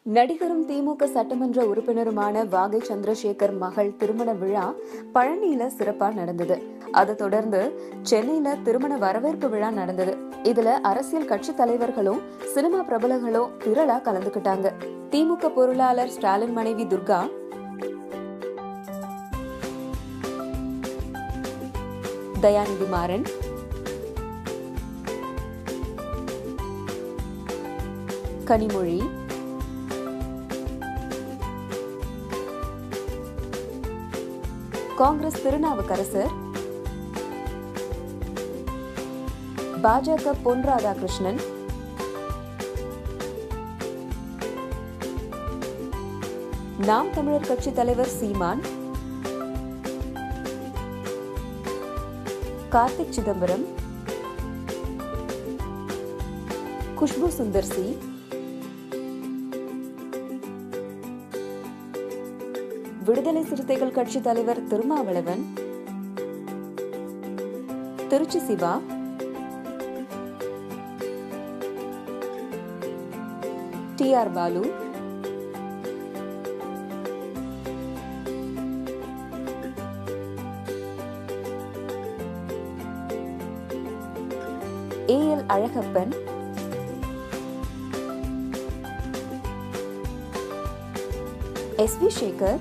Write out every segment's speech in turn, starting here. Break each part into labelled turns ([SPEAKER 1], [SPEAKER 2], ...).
[SPEAKER 1] நடிகரும் திமுக சட்டமன்ற உறுப்பினருமான வாகை சந்திரசேகர் மகள் திருமண விழா பழனியில சிறப்பா நடந்தது அதை தொடர்ந்து சென்னையில திருமண வரவேற்பு விழா நடந்தது இதுல அரசியல் கட்சி தலைவர்களும் சினிமா பிரபலங்களும் திரளா கலந்துக்கிட்டாங்க திமுக பொருளாளர் ஸ்டாலின் மனைவி துர்கா தயாநிதி மாறன் கனிமொழி காங்கிரஸ் திருநாவுக்கரசர் பாஜக பொன் ராதாகிருஷ்ணன் நாம் தமிழர் கட்சி தலைவர் சீமான் கார்த்திக் சிதம்பரம் குஷ்பு சுந்தர் சி விடுதலை சிறுத்தைகள் கட்சி தலைவர் Thirumavalavan Trichy Siva T R Baalu A L Alagappan S V Sekar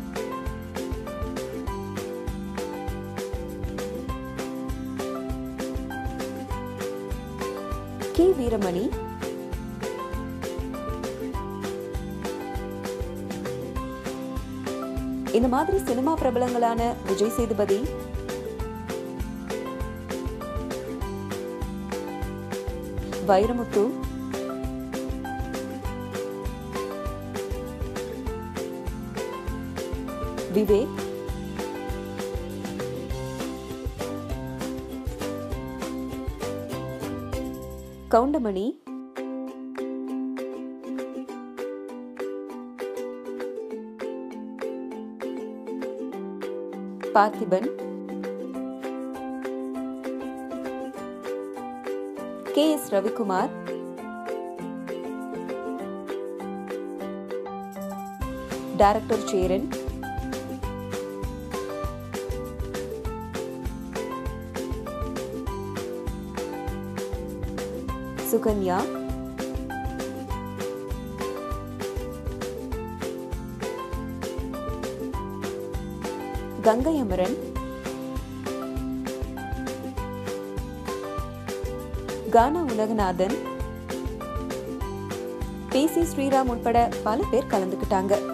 [SPEAKER 1] K Veeramani இந்த மாதிரி சினிமா பிரபலங்களான Vijay Sethupathi Vairamuthu Vivek Goundamani Parthiban K S Ravikumar director Cheran Sukanya Gangai Amaran Gaana Ulaganathan P C Sreeram உட்பட பல பேர் கலந்துக்கிட்டாங்க